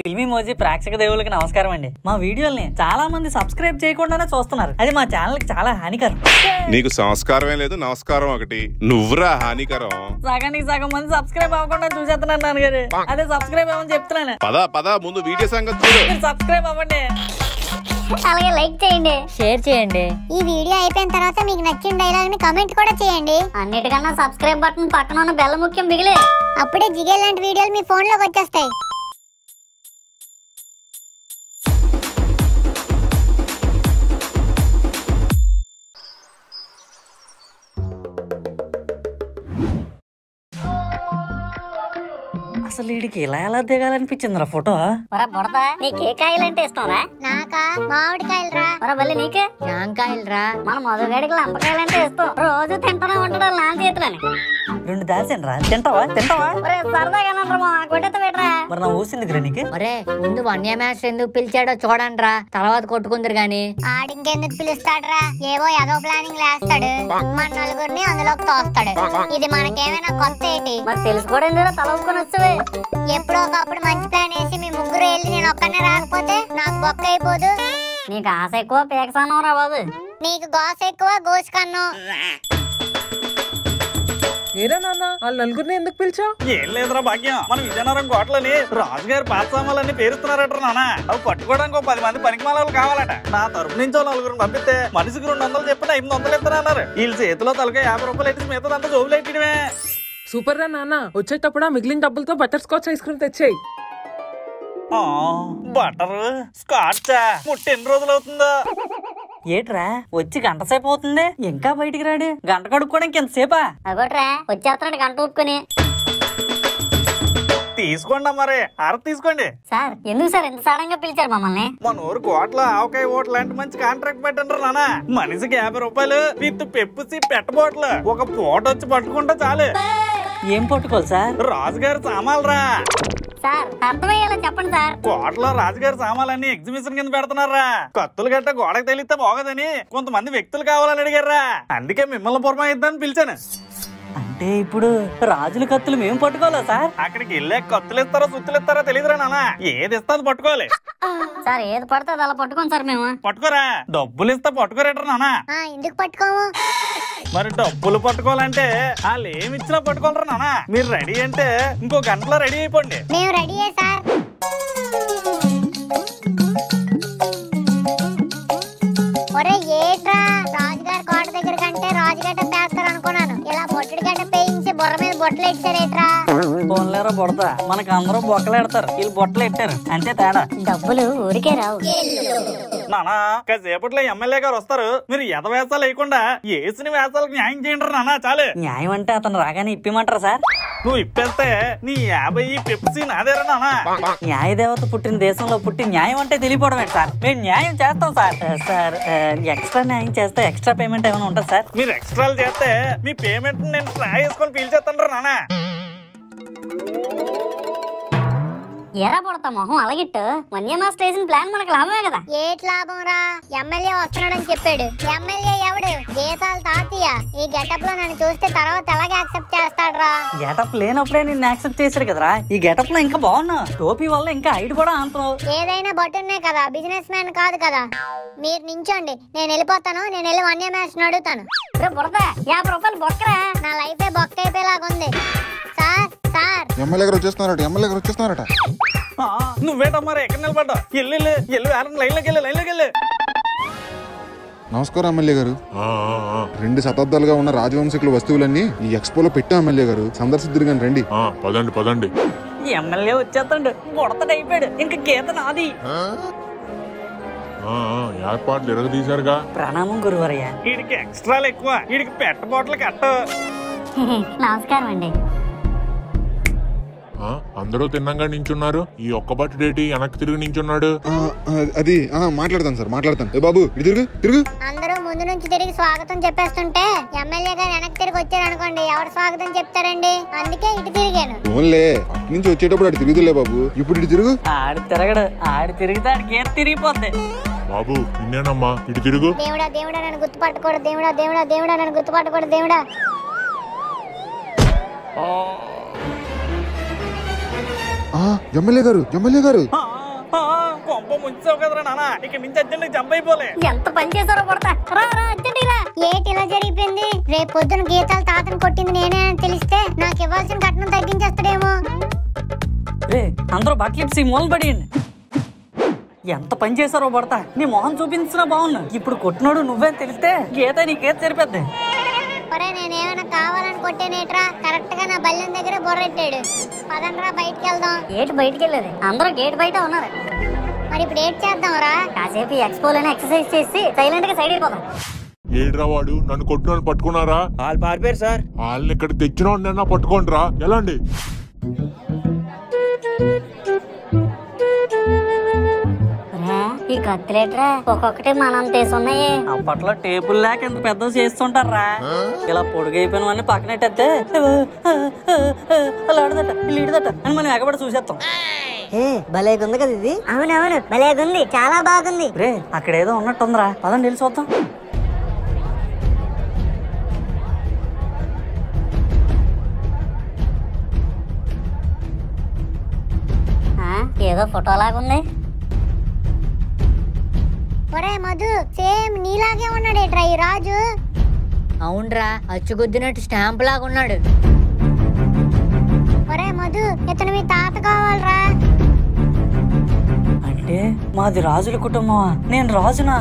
ఫిల్మీ మోజీ ప్రేక్షక దేవులకి నమస్కారం అండి మా వీడియోల్ని చాలా మంది సబ్స్క్రైబ్ చేయకుండానే చూస్తున్నారు అది మా ఛానల్ కి చాలా హానికరం నీకు సంస్కారమే లేదు నమస్కారం ఒకటి నువ్వురా హానికరం సగానికి సగం మంది సబ్స్క్రైబ్ అవ్వకుండా చూసేస్తున్నాను నాన్నగారు అదే సబ్స్క్రైబ్ అవ్వని చెప్తున్నాను పద పద ముందు వీడియో సంగతి చూడు మీరు సబ్స్క్రైబ్ అవ్వండి అలాగే లైక్ చేయండి షేర్ చేయండి ఈ వీడియో అయిపోయిన తర్వాత మీకు నచ్చిన డైలాగ్ ని కమెంట్ కూడా చేయండి అన్నిటికన్నా సబ్స్క్రైబ్ బటన్ పక్కన ఉన్న బెల్ల ముఖ్యం బిగిలే అప్పుడే జిగే లాంటి వీడియోలు మీ ఫోన్ లోకి వచ్చేస్తాయి అసలు వీడికి ఇలా ఎలా దిగాలనిపించిందిరా ఫోటో ఒరా బుడత నీకు ఏ కాయలంటే ఇష్టంరా నాకా మామిడికాయలు రా ఒరా బల్లి నీకే జాంకాయలు రా మన మధుగాడికి లంపకాయలంటే ఇష్టం రోజు తింటూనే ఉంటాడు వాళ్ళ నాన్న చేతులని రెండు దాల్చాను రా తింటావా తింటావా ఒరే సరదాగా మా కొట్టెత్త పెట్టరా మరి నా ఊసిందిరా నీకు ఒరే ముందు వన్య మ్యాచ్ ఎందుకు పిలిచాడో చూడండి రా తర్వాత కొట్టుకుందరు గాని ఆడింకెందుకు పిలుస్తాడురా ఏవో ఏదో ప్లానింగ్ లేస్తాడు మన నలుగురిని అందులోకి తోస్తాడు ఇది మనకేమైనా కొత్త ఏంటి మరి తెలుసుకోవడం తల ఒప్పుకొని వచ్చావే ఎప్పుడో ఒకప్పుడు మంచి ప్లాన్ వేసి మీ ముగ్గురు వెళ్ళి నేను ఒక్కనే రాకపోతే నాకు బొక్క అయిపోదు నీకు ఆశ ఎక్కువ పేకసానం రా బాబు నీకు గోస ఎక్కువ గోసు కన్ను ఏరా నాన్న వాళ్ళ నలుగురిని ఎందుకు పిలిచావు ఏం లేదురా భాగ్యం మన విజయనగరం కోటలని రాజుగారి పాత సామాన్లన్నీ పేరుస్తున్నారట నాన్న అవి పట్టుకోవడానికి ఒక పది మంది పనికి కావాలట నా తరపు నుంచి ఓ నలుగురిని పంపిస్తే మనిషికి రెండు వందలు చెప్పిన ఐదు వందలు ఇస్తారన్నారు వీళ్ళ చేతిలో తలక యాభై రూపాయలు ఎట్టి మిగతాదంతా జోబులు ఎట్టడమే సూపర్ రా నాన్న వచ్చేటప్పుడు ఆ మిగిలిన డబ్బులతో బటర్ స్కాచ్ ఐస్ క్రీమ్ తెచ్చేయి బటర్ స్కాచ్ ముట్టి ఎన్ని రోజులు అవుతుందో ఏట్రా వచ్చి గంట సేపు అవుతుంది ఇంకా బయటికి రాడు గంట కడుక్కోవడానికి ఎంతసేపా అగోట్రా వచ్చేస్తున్నాడు గంట ఊపుకొని తీసుకోండి మరి అర తీసుకోండి సార్ ఎందుకు సార్ ఇంత సడన్ గా పిలిచారు మమ్మల్ని మన ఊరు కోట్ల ఆవకాయ ఓట్ల లాంటి మంచి కాంట్రాక్ట్ పెట్టండి నాన్న మనిషికి యాభై రూపాయలు విత్ పెప్పుసి పెట్టబోట్లు ఒక పూట వచ్చి పట్టుకుంటే చాలు ఏం పట్టుకోవాలి సార్ రాజుగారి సామాన్లు సార్ అర్థమయ్యేలా చెప్పండి సార్ కోటలో రాజుగారి సామాన్లన్నీ ఎగ్జిబిషన్ కింద పెడుతున్నారా కత్తులు గట్ట గోడకు తెలిస్తే బాగోదని కొంతమంది వ్యక్తులు కావాలని అడిగారా అందుకే మిమ్మల్ని పురమాయిద్దాన్ని పిలిచాను అంటే ఇప్పుడు రాజుల కత్తులు మేము పట్టుకోవాలా సార్ అక్కడికి వెళ్ళే కత్తులు ఇస్తారో సుత్తులు ఇస్తారో తెలియదురా నాన్న ఏది ఇస్తా అది పట్టుకోవాలి సార్ ఏది పడితే అది అలా పట్టుకోండి సార్ మేము పట్టుకోరా డబ్బులు ఇస్తా పట్టుకోరేట్రా నాన్న ఎందుకు పట్టుకోము మరి డబ్బులు పట్టుకోవాలంటే వాళ్ళు ఏమి ఇచ్చినా పట్టుకోలేరు నాన్న మీరు రెడీ అంటే ఇంకో గంటలో రెడీ అయిపోండి మేము రెడీయే సార్ ఒరే ఏట్రా రాజుగారి కోట దగ్గర కంటే రాజుగడ్డ పేస్తారు అనుకున్నాను ఇలా బొట్టడి గడ్డ పేయించి బుర్ర మీద బొట్టలు ఇచ్చారేట్రా ఫోన్లేరా బుడతా మనకు అందరూ బొక్కలు ఎడతారు వీళ్ళు బొట్టలు ఎట్టారు అంతే తేడా డబ్బులు ఊరికే రావు నానా కాసేపట్లో ఎమ్మెల్యే గారు వస్తారు మీరు ఎద వేసాలు వేయకుండా వేసిన వేసాలకు న్యాయం చేయండి నాన్న చాలు న్యాయం అంటే అతను రాగానే ఇప్పిమంటారా సార్ నువ్వు ఇప్పేస్తే నీ యాభై పెప్సీ నాదేరా నాన్న న్యాయదేవత పుట్టిన దేశంలో పుట్టి న్యాయం అంటే తెలియపోవడం ఏంటి సార్ మేము న్యాయం చేస్తాం సార్ ఆ, సార్ ఆ, ఎక్స్ట్రా న్యాయం చేస్తే ఎక్స్ట్రా పేమెంట్ ఏమైనా ఉంటుంది సార్ మీరు ఎక్స్ట్రాలు చేస్తే మీ పేమెంట్ నేను ట్రై చేసుకొని పీల్చేస్తాను నాన్న ఎరా పడతా మొహం అలగిట్టు వన్యమా స్టేషన్ ప్లాన్ మనకు లాభమే కదా ఏట్ లాభం రా ఎమ్మెల్యే వస్తున్నాడని చెప్పాడు ఎమ్మెల్యే ఎవడు గీతాలు తాతయ్య ఈ గెటప్ లో నన్ను చూస్తే తర్వాత ఎలాగ యాక్సెప్ట్ చేస్తాడు రా గెటప్ లేనప్పుడే నేను యాక్సెప్ట్ చేశాడు కదరా ఈ గెటప్ లో ఇంకా బాగున్నా టోపీ వల్ల ఇంకా హైట్ కూడా అంటున్నావు ఏదైనా బట్టున్నే కదా బిజినెస్ మ్యాన్ కాదు కదా మీరు నించోండి నేను వెళ్ళిపోతాను నేను వెళ్ళి వన్య మ్యాచ్ అడుగుతాను బుడత యాభై రూపాయలు బొక్కరా నా లైఫే బొక్క అయిపోయేలాగా ఉంది సార్ సార్ ఎమ్మెల్యే గారు వచ్చేస్తున్నారట ఎమ్మెల్యే గారు వచ్చేస్తున్నారట ఆ, నువ్వేటమ్మా మరి ఎక్కడ నిలబడ్డావు ఎల్లు ఎల్లు ఎల్లు వేరే లైన్లోకి వెళ్ళి లైన్లోకి వెళ్ళి నమస్కారం ఎమ్మెల్యే గారు రెండు శతాబ్దాలుగా ఉన్న రాజవంశకుల వస్తువులన్నీ ఈ ఎక్స్పోలో పెట్టాం ఎమ్మెల్యే గారు సందర్శిద్దురు కానీ రండి ఆ, పదండి పదండి ఎమ్మెల్యే వచ్చేస్తాడు బుడతడు అయిపోయాడు ఇంకా గీత నాది ఆ, ఆ, ఏర్పాట్లు ఎరగదీశారుగా ప్రణామం గురువరయ్య వీడికి ఎక్స్ట్రాలు ఎక్కువ వీడికి పెట్ట బాటలు కట్ట నమస్కారం అండి ఆ, అందరూ తిన్నంగా నించున్నారు ఈ ఒక్క బట్టి డేటి వెనక్కి తిరిగి నించున్నాడు ఆ, ఆ, అది ఆ, మాట్లాడతాను సార్ మాట్లాడతాను ఏ బాబు ఇటు తిరుగు తిరుగు అందరూ ముందు నుంచి తిరిగి స్వాగతం చెప్పేస్తుంటే ఎమ్మెల్యే గారు వెనక్కి తిరిగి వచ్చారు అనుకోండి ఎవరు స్వాగతం చెప్తారండి అందుకే ఇటు తిరిగాను ఓన్లే అటు నుంచి వచ్చేటప్పుడు అటు తిరుగుతులే బాబు ఇప్పుడు ఇటు తిరుగు ఆడు తిరగడు ఆడు తిరిగితే ఆడికి గీత తిరిగిపోద్ది బాబు నిన్నేనమ్మా ఇటు తిరుగు దేవుడా దేవుడా నన్ను గుర్తుపట్టుకోడు దేవుడా దేవుడా దేవుడా నన్ను గుర్తుపట్టుకోడు దేవుడా ఆ, ఎమ్మెల్యే గారు ఎమ్మెల్యే గారు ఆ, కొంప ముంచావు కదరా నాన్న ఇక్కడ నుంచి అర్జెంట్ జంప్ అయిపోలే ఎంత పని చేశారో పడతా రా రా అర్జెంట్ రా ఏటి ఇలా జరిగిపోయింది రేపు పొద్దున గీతాలు తాతను కొట్టింది నేనే అని తెలిస్తే నాకు ఇవ్వాల్సిన కట్నం తగ్గించేస్తాడేమో రే అందరూ బట్టలిప్సి మూలన పడేయండి ఎంత పని చేశారో పడతా నీ మొహం చూపించినా బాగున్నా ఇప్పుడు కొట్టినోడు నువ్వే అని తెలిస్తే గీత నీకేది సరిపోద్ది ఒరే నేనేమైనా కావాలని కొట్టేనేట్రా కరెక్ట్ గా నా బల్లెం దగ్గర బొర్రెట్టాడు పదండ్రా బయటికి వెళ్దాం గేట్ బయటికి వెళ్ళేది అందరూ గేట్ బయట ఉన్నారు మరి ఇప్పుడు ఏం చేద్దాంరా కాసేపు ఎక్స్పోలోనే ఎక్సర్సైజ్ చేసి సైలెంట్ గా సైడ్ అయిపోదాం ఏడ్రా వాడు నన్ను కొట్టిన పట్టుకున్నారా వాళ్ళు పారిపోయారు సార్ వాళ్ళని ఇక్కడ తెచ్చిన నిన్న పట్టుకోండిరా ఎలాండి రా, ఈ కత్తిలేట్రా ఒక్కొక్కటి మనం తీసున్నాయి అప్పట్లో టేబుల్ లేక ఎంత పెద్ద చేస్తుంటారా ఇలా పొడుగైపోయినవన్నీ పక్కనట్టేస్తే అలా ఆడదట వీళ్ళు ఈడదట అని మనం ఎగబడి చూసేస్తాం భలేగుంది కదా ఇది అవునవును భలేగుంది చాలా బాగుంది రే అక్కడ ఏదో ఉన్నట్టుందిరా పదండి వెళ్ళి చూద్దాం ఆ, ఏదో ఫోటో లాగుంది ఒరే మధు సేమ్ నీలాగే ఉన్నాడేట్రా ఈ రాజు అవునరా అచ్చుగుద్దినట్టు స్టాంప్ లాగా ఉన్నాడు ఒరే మధు ఇతను మీ తాత కావాలరా అంటే మాది రాజుల కుటుంబమా నేను రాజునా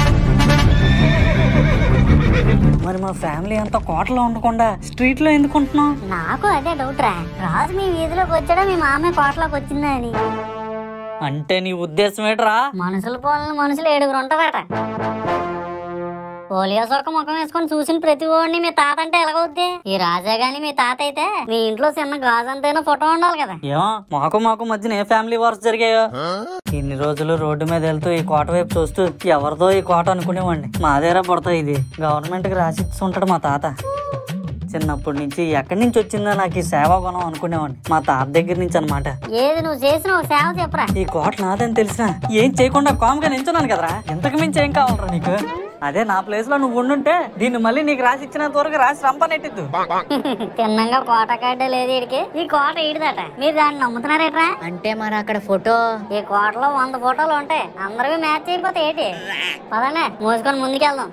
మరి మా ఫ్యామిలీ అంతా కోటలో ఉండకుండా స్ట్రీట్ లో ఎందుకు ఉంటున్నాం నాకు అదే డౌట్ రా రాజు మీ వీధిలోకి వచ్చాడా మీ మామే కోటలోకి వచ్చిందా అని అంటే నీ ఉద్దేశం ఏంట్రా మనుషులు పోలని మనుషులు ఏడుగురు ఉంటారట పోలియో సొక్క ముఖం వేసుకొని చూసిన ప్రతి ఓడిని మీ తాత అంటే ఎలాగవుద్ది ఈ రాజా గాని మీ తాత అయితే మీ ఇంట్లో చిన్న గాజు అంతైనా ఫోటో ఉండాలి కదా ఏమో మాకు మాకు మధ్యన ఏ ఫ్యామిలీ వార్స్ జరిగాయో ఇన్ని రోజులు రోడ్డు మీద వెళ్తూ ఈ కోట వైపు చూస్తూ ఎవరిదో ఈ కోట అనుకునేవాడిని మాదేరా పుడతా ఇది గవర్నమెంట్ కి రాసిచ్చి ఉంటాడు మా తాత చిన్నప్పటి నుంచి ఎక్కడి నుంచి వచ్చిందో నాకు ఈ సేవా గుణం అనుకునేవాడిని మా తాత దగ్గర నుంచి అన్నమాట ఏది నువ్వు చేసిన ఒక సేవ చెప్పరా ఈ కోట నాదని తెలిసిన ఏం చేయకుండా కామ్గా నించున్నాను కదరా ఇంతకు మించి ఏం కావాలరా నీకు అదే నా ప్లేస్ లో నువ్వు ఉండుంటే దీన్ని మళ్ళీ నీకు రాసి ఇచ్చినంత వరకు రాసి రంపనెట్టిద్దు తిన్నంగా కోట కడ్డ లేదు ఈడికి ఈ కోట ఈడిదట మీరు దాన్ని నమ్ముతున్నారేట్రా అంటే మరి అక్కడ ఫోటో ఈ కోటలో వంద ఫోటోలు ఉంటాయి అందరివి మ్యాచ్ అయిపోతాయి ఏంటి పదండి మోసుకొని ముందుకెళ్దాం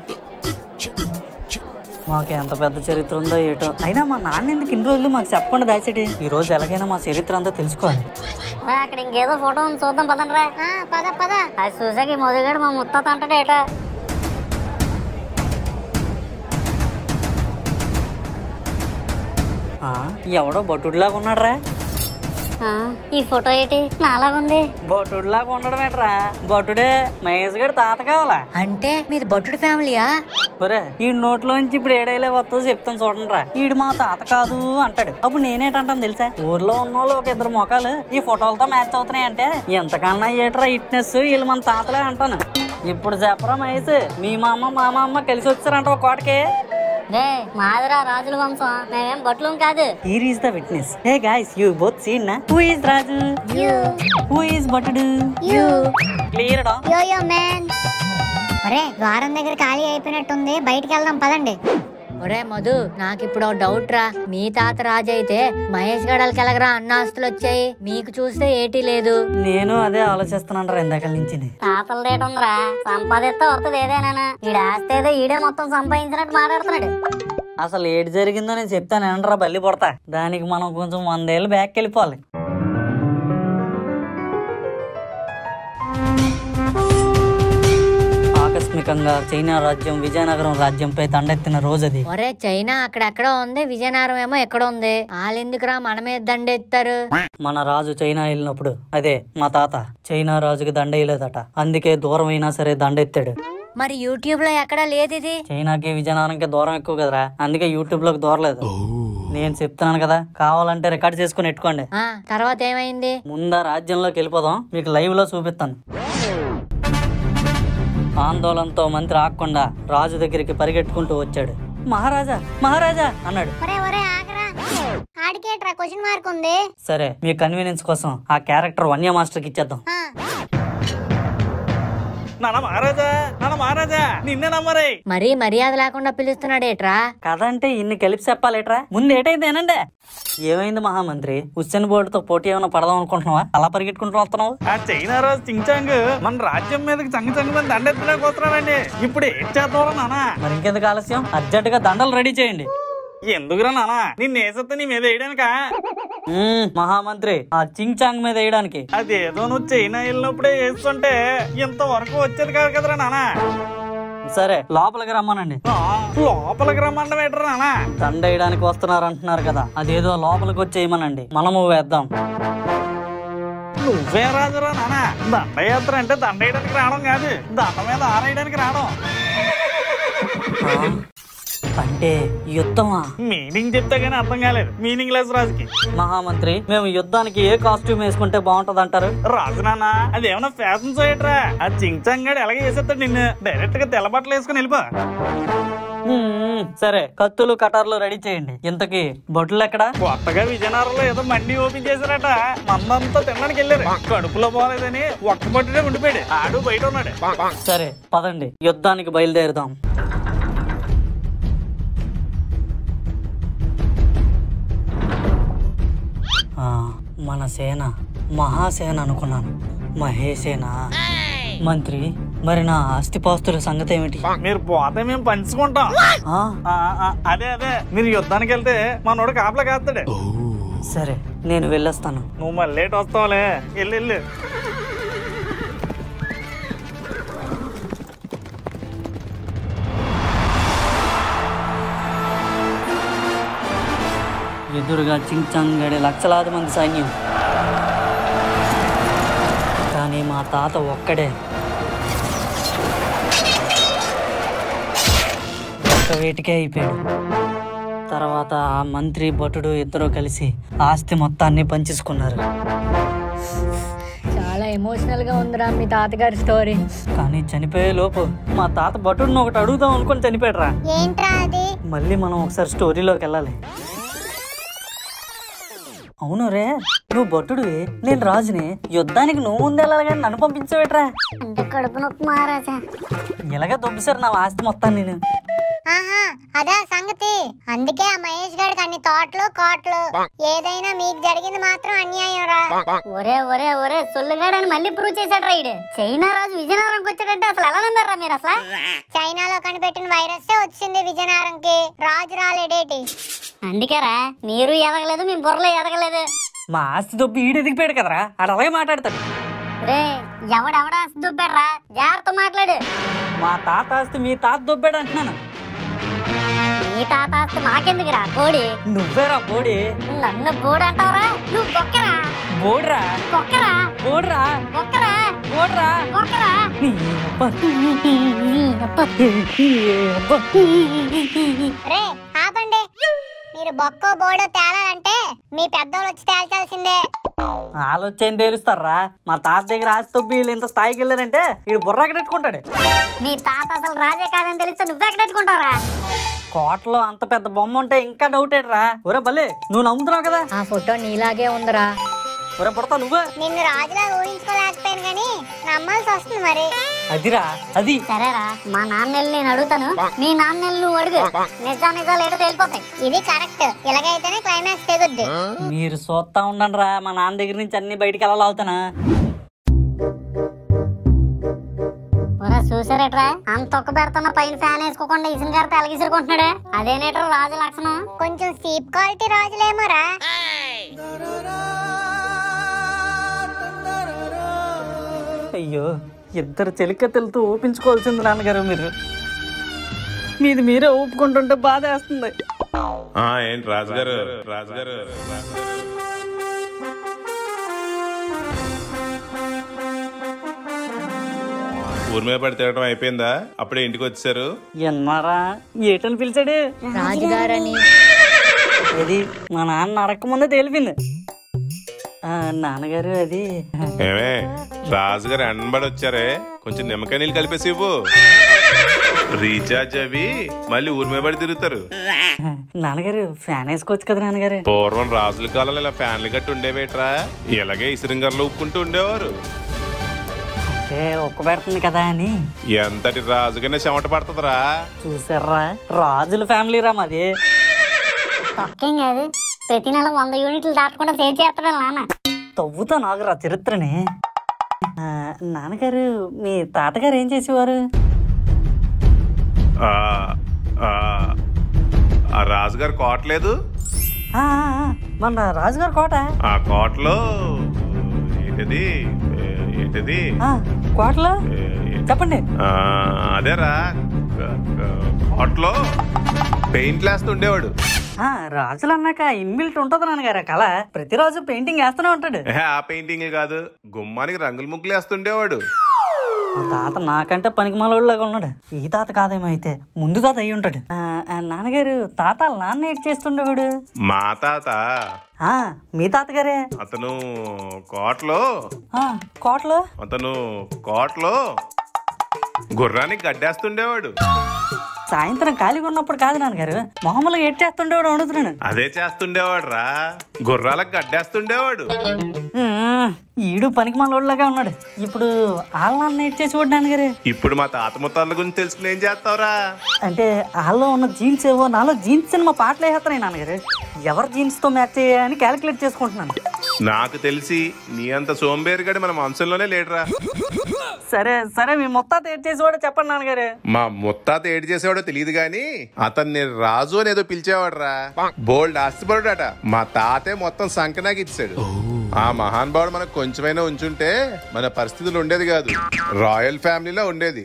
మాకు ఎంత పెద్ద చరిత్ర ఉందో ఏటో అయినా మా నాన్న ఎందుకు ఇన్ని రోజులు మాకు చెప్పకుండా దాచేటి ఈ రోజు ఎలాగైనా మా చరిత్ర అంతా తెలుసుకోవాలి రా, అక్కడ ఇంకేదో ఫోటో ఉంది చూద్దాం పదండి రా ఆ, పద పద అది చూసాక ఈ మొదలుగాడు మా ముత్తాత అంటాడేటా ఆ, ఎవడో బొట్టుడిలాగా ఉన్నాడ్రా ఆ, ఈ ఫోటో ఏంటి నాలాగుంది బొట్టుడిలాగా ఉండడం ఏంట్రా బొట్టుడే మహేష్ గడి తాత కావాలా అంటే మీది బొట్టుడు ఫ్యామిలీయా ఒరే ఈ నోట్లోంచి ఇప్పుడు ఏడైలే వస్తుందో చెప్తాను చూడండి రా ఈడు మా తాత కాదు అంటాడు అప్పుడు నేనేటంటాను తెలుసా ఊర్లో ఉన్న వాళ్ళు ఒక ఇద్దరు మొఖాలు ఈ ఫోటోలతో మ్యాచ్ అవుతున్నాయి అంటే ఎంతకన్నా ఏట్రా ఇట్నెస్ వీళ్ళు మన తాతలే అంటాను ఇప్పుడు చెప్పరా మహేష్ మీ మా అమ్మ మా మా అమ్మ కలిసి వచ్చారంట ఒక కోటకి రే మాదిరా రాజుల వంశం మేమేం బొట్లు కాదు Here is the witness. Hey guys, you both seen na? Who is Raju? You Who is Batudu? You Clear da? యో యో మ్యాన్ ఒరే ద్వారం దగ్గర ఖాళీ అయిపోయినట్టుంది బయటికి వెళ్దాం పదండి ఒరే మధు నాకు ఇప్పుడు డౌట్ రా మీ తాత రాజు అయితే మహేష్ గడలకి ఎలాగరా అన్న ఆస్తులు వచ్చాయి మీకు చూస్తే ఏటీ లేదు నేను అదే ఆలోచిస్తున్నాను రా ఇందాక నుంచి తాతల దేటుందిరా సంపాదిస్తే వస్తుంది ఏదేనా ఈడ ఆస్తి ఏదో ఈడే మొత్తం సంపాదించినట్టు మాట్లాడుతున్నాడు అసలు ఏడు జరిగిందో నేను చెప్తాను ఏంట్రా బల్లి పుడతా దానికి మనం కొంచెం వందేళ్ళు బ్యాక్ వెళ్ళిపోవాలి ఆకస్మికంగా చైనా రాజ్యం విజయనగరం రాజ్యంపై దండెత్తిన రోజు అది ఒరే చైనా అక్కడెక్కడో ఉంది విజయనగరం ఏమో ఎక్కడ ఉంది వాళ్ళెందుకురా మన మీద దండెత్తారు మన రాజు చైనా వెళ్ళినప్పుడు అదే మా తాత చైనా రాజుకి దండ వేయలేదట అందుకే దూరం అయినా సరే దండెత్తాడు మరి యూట్యూబ్ లో ఎక్కడా లేదు ఇది చైనాకి విజయనగరంకి దూరం ఎక్కువ కదరా అందుకే యూట్యూబ్ లోకి దూరలేదు నేను చెప్తున్నాను కదా కావాలంటే రికార్డ్ చేసుకుని ఎట్టుకోండి ఆ తర్వాత ఏమైంది ముందా రాజ్యంలోకి వెళ్ళిపోదాం మీకు లైవ్ లో చూపిస్తాను ఆందోళనతో మంత్రి ఆగకుండా రాజు దగ్గరికి పరిగెట్టుకుంటూ వచ్చాడు మహారాజా మహారాజా అన్నాడు ఒరే ఒరే ఆగరా ఆడికేట్రా క్వశ్చన్ మార్క్ ఉంది సరే మీ కన్వీనియన్స్ కోసం ఆ క్యారెక్టర్ వన్య మాస్టర్కి ఇచ్చేద్దాం ఆ, నాన్న మహారాజా నాన్న మహారాజా నిన్నే నమ్మరే మరీ మర్యాద లేకుండా పిలుస్తున్నాడేట్రా కథ అంటే ఇన్ని కలిపి చెప్పాలేట్రా ముందు ఏటైంది ఏనండి ఏమైంది మహామంత్రి హుస్సేన్ బోర్డుతో పోటీ ఏమైనా పడదాం అనుకుంటున్నావా అలా పరిగెట్టుకుంటూ వస్తున్నావు ఆ చైనా రాజు చించాంగ్ మన రాజ్యం మీదకి చంగ చంగ మంది దండెత్తడానికి వస్తున్నాడండి ఇప్పుడు ఏం చేద్దాం నానా మరి ఇంకెందుకు ఆలస్యం అర్జెంట్ గా దండలు రెడీ చేయండి ఎందుకురా నానా నిన్ను వేసేస్తే నీ మీద వేయడానికా మ్మ్, మహామంత్రి ఆ చింగ్ చాంగ్ మీద వేయడానికి అదేదో నువ్వు చైనా వెళ్ళినప్పుడే వేస్తుంటే ఇంతవరకు వచ్చేది కాదు కదరా నానా సరే లోపలికి రమ్మనండి ఆ, లోపలికి రమ్మండం ఏంటరా నానా దండ వేయడానికి వస్తున్నారు అంటున్నారు కదా అదేదో లోపలికి వచ్చేయమనండి మనము వేద్దాం నువ్వే రాజురా నానా దండయాత్ర అంటే దండ వేయడానికి రావడం కాదు దండ మీద ఆరేయడానికి రావడం ఆ, అంటే యుద్ధమా మీనింగ్ చెప్తే గానీ అర్థం కాలేదు మీనింగ్ లెస్ రాజుకి మహామంత్రి మేము యుద్ధానికి ఏ కాస్ట్యూమ్ వేసుకుంటే బాగుంటది అంటారు రాజు నాన్న అదేమన్నా ఫ్యాషన్ చేయట్రా ఆ చించంగాడు ఎలాగ వేసేస్తాడు నిన్ను డైరెక్ట్ గా తెల్ల బట్టలు వేసుకుని వెళ్ళిపో మ్మ్, సరే కత్తులు కటార్లు రెడీ చేయండి ఇంతకీ బొట్లు ఎక్కడా కొత్తగా విజయనగరంలో ఏదో మండి ఓపెన్ చేశారట మందంతా తినడానికి వెళ్ళారు కడుపులో పోలేదని ఒక్క పట్టునే ఉండిపోయాడు ఆడు బయట ఉన్నాడు సరే పదండి యుద్ధానికి బయలుదేరుదాం ఆ, మన సేన మహాసేన అనుకున్నాను మహేసేన మంత్రి మరి నా ఆస్తిపాస్తుల సంగతి ఏమిటి మీరు పోతే మేము పంచుకుంటాం ఆ, ఆ, ఆ, అదే అదే మీరు యుద్ధానికి వెళ్తే మనోడు కాపలా కాస్తాడు సరే నేను వెళ్ళొస్తాను నువ్వు మళ్ళీ లేట్ వస్తావులే వెళ్ళు వెళ్ళు ఎదురుగా చించంగడి లక్షలాది మంది సైన్యం కానీ మా తాత ఒక్కడే ఒక్క వేటికే అయిపోయాడు తర్వాత ఆ మంత్రి భటుడు ఇద్దరు కలిసి ఆస్తి మొత్తాన్ని పంచేసుకున్నారు చాలా ఎమోషనల్ గా ఉందిరా మీ తాతగారి స్టోరీ కానీ చనిపోయే లోపు మా తాత భటుడిని ఒకటి అడుగుదాం అనుకొని చనిపోయాడురా ఏంట్రా అది మళ్ళీ మనం ఒకసారి స్టోరీలోకి వెళ్ళాలి అవును రే నువ్వు భటుడివి నేను రాజుని యుద్ధానికి నువ్వు ముందు వెళ్ళాలి కానీ నన్ను పంపించవేట్రా అంటే కడుపు నొప్పి మహారాజా ఇలాగే దొబ్బిసారు నా ఆస్తి మొత్తం నేను ఆహా అదా సంగతి అందుకే ఆ మహేష్ గారికి అన్ని తోటలు కోట్లు ఏదైనా మీకు జరిగింది మాత్రం అన్యాయం రా ఒరే ఒరే ఒరే సొల్లుగాడని మళ్ళీ ప్రూవ్ చేశాడు రైడ్ చైనా రాజు విజయనగరంకి వచ్చాడంటే అసలు ఎలా నమ్మారా మీరు అసలు చైనాలో కనిపెట్టిన వైరస్ వచ్చింది విజయనగరంకి రాజు రాలేడేటి అందుకేరా మీరు ఎదగలేదు మీ బుర్రలో ఎదగలేదు మా ఆస్తి దొబ్బి ఈడు ఎదిగిపోయాడు కదరా ఆడు అలాగే మాట్లాడతాడు రే ఎవడెవడా దుబ్బాడ్రా జాగ్రత్త మాట్లాడు మా తాత ఆస్తి మీ తాత దొబ్బాడు అంటున్నాను నీ తాత ఆస్తి మాకెందుకురా కోడి నువ్వేరా బోడి నన్ను బోడు అంటావురా నువ్వు బొక్కరా బోడిరా బొక్కరా బోడిరా బొక్కరా బోడిరా బొక్కరా నీ అబ్బా. నీ అబ్బా. రే ఆపండి మీరు బొక్కో బోడో తేలాలంటే మీ పెద్దోళ్ళు వచ్చి తేల్చాల్సిందే ఆలోచన తేలుస్తారా మా తాత దగ్గర ఆస్తి తొబ్బి వీళ్ళు ఇంత స్థాయికి వెళ్ళారంటే వీడు బుర్ర కట్టుకుంటాడు నీ తాత అసలు రాజే కాదని తెలిస్తే నువ్వెక్కడ పెట్టుకుంటావురా కోటలో అంత పెద్ద బొమ్మ ఉంటే ఇంకా డౌట్ రా ఒరే భలే నువ్వు నమ్ముతున్నావు కదా ఆ ఫోటో నీలాగే ఉందిరా ఒరే పుడతా నువ్వు నిన్ను రాజులా ఊహించుకోలేకపోయాను కానీ నమ్మాల్సి వస్తుంది మరి అదిరా అది సరేరా మా నాన్నెల్ని నేను అడుగుతాను మీ నాన్నెల్ని నువ్వు అడుగు నిజా నిజాలు ఏటో తెలిపోతాయి ఇది కరెక్ట్ ఇలాగైతేనే క్లైమాక్స్ తెగుద్ది మీరు చూస్తా ఉండండి రా మా నాన్న దగ్గర నుంచి అన్ని బయటికి వెళ్ళాలవుతానా ఒరే చూసారేట్రా అంత ఒక్క పెడుతున్న పైన ఫ్యాన్ వేసుకోకుండా ఇసిన గారితో ఎలగిసుకుంటున్నాడే అదేనేట్రా రాజు లక్షణం కొంచెం సీప్ క్వాలిటీ రాజులేమోరా అయ్యో ఇద్దరు చెలికత్తెలతో ఊపించుకోవాల్సింది నాన్నగారు మీరు మీది మీరే ఊపుకుంటుంటే బాధ వేస్తుంది ఆ, ఏంటి రాజుగారు రాజుగారు ఊరి మీద పడి తిరగడం అయిపోయిందా అప్పుడే ఇంటికి వచ్చారు ఎన్నారా ఏటని పిలిచాడు రాజుగారని అది మా నాన్న అడగకముందే తేలిపింది ఆ, నాన్నగారు అది ఏమే రాజుగారు ఎండబడి వచ్చారే కొంచెం నిమ్మకాయ నీళ్ళు కలిపేసి ఇవ్వు రీఛార్జ్ అవి మళ్ళీ ఊరి మీద పడి తిరుగుతారు నాన్నగారు ఫ్యాన్ వేసుకోవచ్చు కదా నాన్నగారు పూర్వం రాజుల కాలంలో ఇలా ఫ్యాన్లు కట్టి ఉండేవేట్రా ఇలాగే ఇసురింగర్లు ఉప్పుకుంటూ ఉండేవారు అంటే ఒక్క పెడుతుంది కదా అని ఎంతటి రాజుగానే చెమట పడుతుందిరా చూసారా రాజుల ఫ్యామిలీ రా మాది తొక్కేం కాదు ప్రతి నెల వంద యూనిట్లు దాటకుండా సేవ్ చేస్తాడు నాన్న తవ్వుతా నాగురా చరిత్రని ఆ, నాన్నగారు మీ తాతగారు ఏం చేసేవారు ఆ, ఆ, ఆ రాజుగారు కోటలేదు ఆ, ఆ, ఆ, మన రాజుగారు కోట ఆ కోటలో ఏంటిది ఏ, ఏంటిది ఆ, కోటలో ఏ, చెప్పండి ఆ, అదేరా క- క- కోటలో పెయింట్ వేస్తూ ఉండేవాడు ఆ రాజులు అన్నాక ఇన్బిల్ట్ ఉంటది నాన్నగారు ఆ కళ ప్రతిరోజు పెయింటింగ్ వేస్తూనే ఉంటాడు ఏ, ఆ పెయింటింగ్ కాదు గుమ్మానికి రంగుల ముగ్గులు వేస్తుండేవాడు మా తాత నాకంటే పనికి లాగా ఉన్నాడు ఈ తాత కాదేమో అయితే ముందు తాత అయి ఉంటాడు ఆ, ఆ, నాన్నగారు తాత నాన్న ఏం చేస్తుండేవాడు మా తాత ఆ మీ తాతగారే అతను కోటలో ఆ కోటలో అతను కోటలో గుర్రానికి గడ్డేస్తుండేవాడు సాయంత్రం ఖాళీగా ఉన్నప్పుడు కాదు నాన్నగారు మామూలుగా ఏడ్ చేస్తుండేవాడు వండుతున్నాడు అదే చేస్తుండేవాడు రా గుర్రాలకు గడ్డేస్తుండేవాడు ఉమ్, ఈడు పనికి లాగా ఉన్నాడు ఇప్పుడు వాళ్ళ నాన్న ఏడ్ చేసేవాడు నాన్నగారు ఇప్పుడు మా తాత ముత్తాల గురించి తెలుసుకుని ఏం చేస్తావురా అంటే వాళ్ళలో ఉన్న జీన్స్ ఏవో నాలో జీన్స్ అని మా పాటలు వేస్తున్నాయి నాన్నగారు ఎవరు జీన్స్ తో మ్యాచ్ చేయాలని క్యాలిక్యులేట్ చేసుకుంటున్నాను నాకు తెలిసి నీ అంత సోంబేరిగాడు మన వంశంలోనే లేడురా సరే సరే మీ మొత్తం ఏడ్ చేసేవాడు చెప్పండి నాన్నగారు మా ముత్తాత ఏడు చేసేవాడో తెలియదు గాని అతన్ని రాజు అని ఏదో పిలిచేవాడురా బోల్డ్ ఆస్తిపరుడట మా తాతే మొత్తం సంకనాకి ఇచ్చాడు ఆ మహానుభావుడు మనకు కొంచెమైనా ఉంచుంటే మన పరిస్థితులు ఉండేది కాదు రాయల్ ఫ్యామిలీలో ఉండేది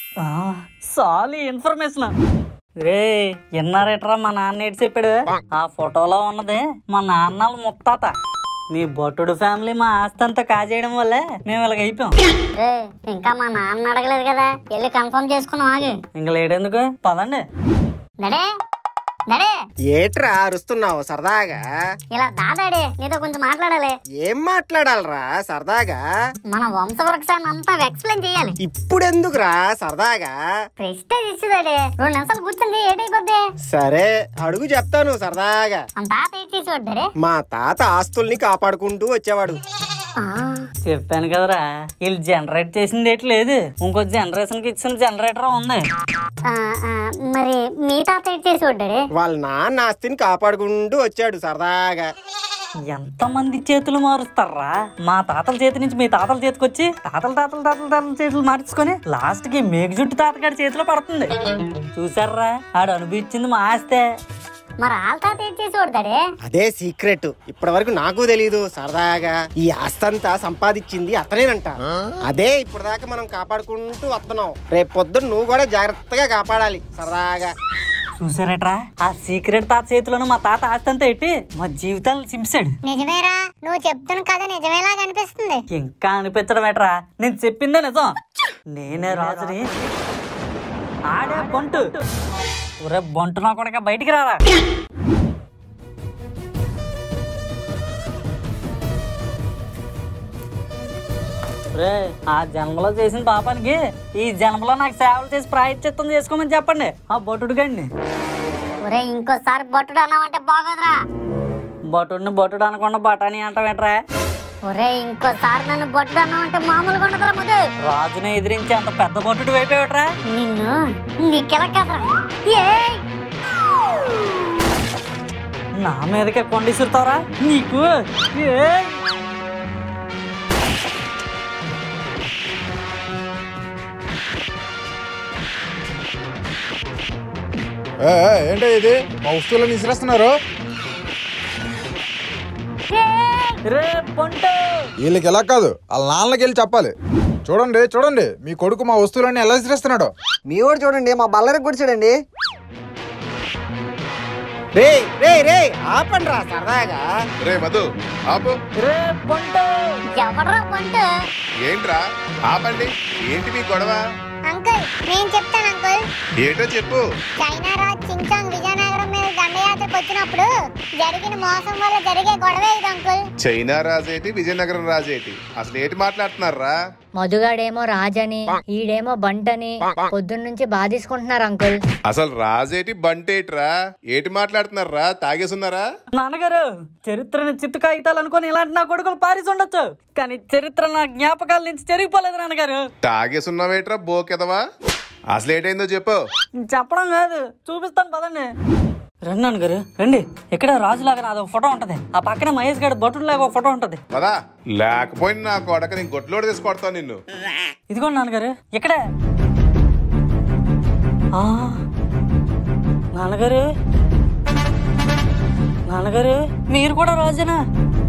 సాలి ఇన్ఫర్మేషన్ రే ఎన్నారేట్రా మా నాన్న ఏడు చెప్పాడు ఆ ఫోటోలో ఉన్నది మా నాన్న వాళ్ళ ముత్తాత మీ బొట్టుడు ఫ్యామిలీ మా ఆస్తి అంతా కాజేయడం వల్లే మేము ఇలాగ అయిపోయాం రే ఇంకా మా నాన్న అడగలేదు కదా వెళ్ళి కన్ఫర్మ్ చేసుకున్నాం ఆగి ఇంక లేడెందుకు పదండి దడే దడే ఏట్రా అరుస్తున్నావు సరదాగా ఇలా దాదాడే నీతో కొంచెం మాట్లాడాలి ఏం మాట్లాడాలరా సరదాగా మన వంశవృక్షాన్ని అంతా ఎక్స్ప్లెయిన్ చేయాలి ఇప్పుడెందుకురా సరదాగా ప్రెస్టేజ్ ఇచ్చేదాడే రెండు నిమిషాలు కూర్చుంది ఏటైపోద్ది సరే అడుగు చెప్తాను సరదాగా మన తాత ఏం చేసి పడ్డాడే మా తాత ఆస్తుల్ని కాపాడుకుంటూ వచ్చేవాడు చెప్పాను కదరా వీళ్ళు జనరేట్ చేసింది ఏటి లేదు ఇంకో జనరేషన్ కి ఇచ్చిన జనరేటర్ ఉంది మరి మీ తాత ఏం చేసి పడ్డాడే వాళ్ళ నాన్న ఆస్తిని కాపాడుకుంటూ వచ్చాడు సరదాగా ఎంత మంది చేతులు మారుస్తారా మా తాతల చేతి నుంచి మీ తాతల చేతికి వచ్చి తాతల తాతల తాతల తాతల చేతులు మార్చుకొని లాస్ట్ కి మేఘ జుట్టు తాతగాడి చేతిలో పడుతుంది చూసారా ఆడు అనుభవించింది మా ఆస్తే మరి వాళ్ళ తాత ఏం చేసి పడతాడే అదే సీక్రెట్ ఇప్పటి వరకు నాకు తెలీదు సరదాగా ఈ ఆస్తంతా సంపాదించింది అతనేనంట అదే ఇప్పటిదాకా మనం కాపాడుకుంటూ వస్తున్నాం రేపు పొద్దున్న నువ్వు కూడా జాగ్రత్తగా కాపాడాలి సరదాగా చూసారట్రా ఆ సీక్రెట్ తాత చేతిలోనే మా తాత ఆస్తి అంతా ఎట్టి మా జీవితాలను చింపాడు నిజమేరా నువ్వు చెప్తున్న కథ నిజమేలా కనిపిస్తుంది ఇంకా అనిపించడం ఏట్రా నేను చెప్పిందే నిజం నేనే రాజుని ఆడే బొంటు ఒరే బొంటు నా కొడక బయటికి రారా రే ఆ జన్మలో చేసిన పాపానికి ఈ జన్మలో నాకు సేవలు చేసి ప్రాయశ్చిత్తం చేసుకోమని చెప్పండి ఆ బొట్టుడు గండి ఒరే ఇంకోసారి బొట్టుడు అన్నావంటే బాగోదురా బొట్టుడిని బొట్టుడు అనకుండా బఠానీ అంటావేంట్రా ఒరే ఇంకోసారి నన్ను బొట్టుడు అన్నావంటే మామూలుగా ఉండదురా ముద్దు రాజుని ఎదిరించి అంత పెద్ద బొట్టుడు వైపోయాట్రా నిన్ను నీకెలా కదరా ఏయ్! నా మీదకే కొండిసురుతావరా నీకు ఏయ్! ఏంటో ఇది మా వస్తువులను విసిరేస్తున్నారు రే పొంటు వీళ్ళకి ఎలా కాదు వాళ్ళ నాన్నకి వెళ్ళి చెప్పాలి చూడండి చూడండి మీ కొడుకు మా వస్తువులన్నీ ఎలా విసిరేస్తున్నాడు మీ కూడా చూడండి మా బల్లరికి కూడా చూడండి రే రే రే ఆపండి రా సరదాగా రే మధు ఆపు రే పొంటు ఎవడ్రా పంటు ఏంట్రా ఆపండి ఏంటి మీ గొడవ అంకుల్ నేను చెప్తాను అంకుల్ ఏటో చెప్పు చైనా రాజ్ చించాంగ్ విజయనగరం మీద దండయాత్రకు వచ్చినప్పుడు జరిగిన మోసం వల్ల జరిగే గొడవ ఇది అంకుల్ చైనా రాజేటి విజయనగరం రాజేటి అసలు ఏంటి మాట్లాడుతున్నారా మధుగాడేమో రాజని ఈడేమో బంటని పొద్దున్న నుంచి బాధీసుకుంటున్నారు అంకుల్ అసలు రాజేటి బంటేట్రా ఏటి మాట్లాడుతున్నారా తాగేసున్నారా నాన్నగారు చరిత్రని చిత్తు కాగితాలు అనుకుని ఇలాంటి నా కొడుకులు పారిసి ఉండొచ్చు కానీ చరిత్ర నా జ్ఞాపకాల నుంచి చెరిగిపోలేదు నాన్నగారు తాగేసున్నావేట్రా బోకెదవా అసలు ఏటైందో చెప్పు చెప్పడం కాదు చూపిస్తాను పదండి రండి నాన్నగారు రండి ఇక్కడ రాజులాగా నాది ఒక ఫోటో ఉంటది ఆ పక్కన మహేష్ గారి బొట్టులాగా ఒక ఫోటో ఉంటది పదా లేకపోయినా నా కొడక నేను గొడ్లోడు తీసి కొడతాను నిన్ను ఇదిగోండి నాన్నగారు ఇక్కడే ఆ, నాన్నగారు నాన్నగారు మీరు కూడా రాజేనా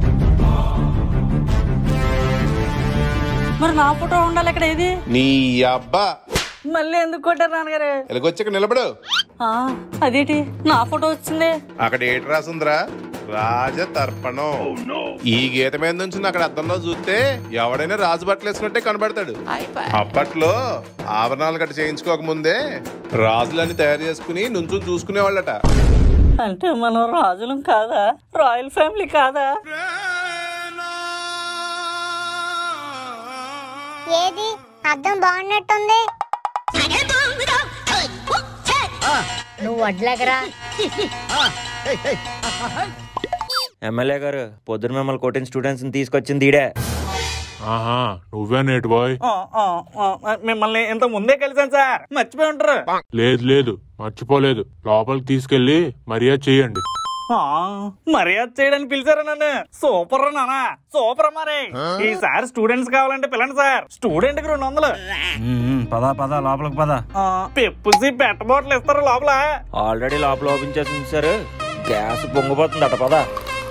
మరి నా ఫోటో ఉండాలి ఇక్కడ ఇది నీ అబ్బా మళ్ళీ ఎందుకు కొట్టారు నాన్నగారు ఇలాగొచ్చి ఇక్కడ నిలబడు ఆ, అదేంటి నా ఫోటో వచ్చింది అక్కడ ఏటి రాసుందిరా రాజ తర్పణం ఈ గీత మీద నుంచి అక్కడ అద్దంలో చూస్తే ఎవడైనా రాజు బట్టలు వేసుకున్నట్టే కనబడతాడు అప్పట్లో ఆభరణాలు గట్ట చేయించుకోక ముందే రాజులన్నీ తయారు చేసుకుని నుంచుని చూసుకునేవాళ్ళట అంటే మనం రాజులం కాదా రాయల్ ఫ్యామిలీ కాదా ఏది అద్దం బాగున్నట్టుంది నువ్వు వడ్లేకరా ఎమ్మెల్యే గారు పొద్దున మిమ్మల్ని కొట్టిన స్టూడెంట్స్ ని తీసుకొచ్చింది ఈడే ఆహా నువ్వే నేటి బాయ్ ఆ, ఆ, ఆ, మిమ్మల్ని ఇంత ముందే కలిసాను సార్ మర్చిపోయి ఉంటారు లేదు లేదు మర్చిపోలేదు లోపలికి తీసుకెళ్లి మర్యాద చెయ్యండి ఆ, మర్యాద చేయడానికి పిలిచారా నన్ను సూపర్ నాన్న సూపర్ మరి ఈసారి స్టూడెంట్స్ కావాలంటే పిల్లండి సార్ స్టూడెంట్ కి రెండు వందలు పదా పదా లోపలికి పదా ఆ, పెప్పుసి పెట్ట బాటిల్ ఇస్తారు లోపల ఆల్రెడీ లోపల ఓపెన్ చేసి ఉంచారు గ్యాస్ పొంగిపోతుంది అట పదా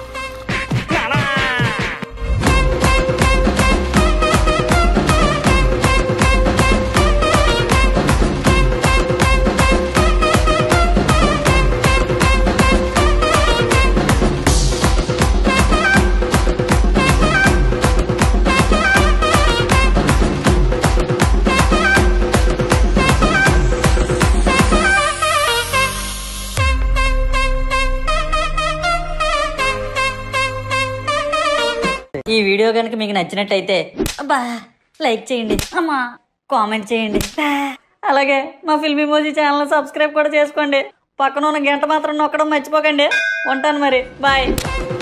ఈ వీడియో కనుక మీకు నచ్చినట్టయితే అబ్బా లైక్ చేయండి అమ్మా కామెంట్ చేయండి బా, అలాగే మా ఫిల్మీ మోజీ ఛానల్ సబ్స్క్రైబ్ కూడా చేసుకోండి పక్కన ఉన్న గంట మాత్రం నొక్కడం మర్చిపోకండి ఉంటాను మరి బాయ్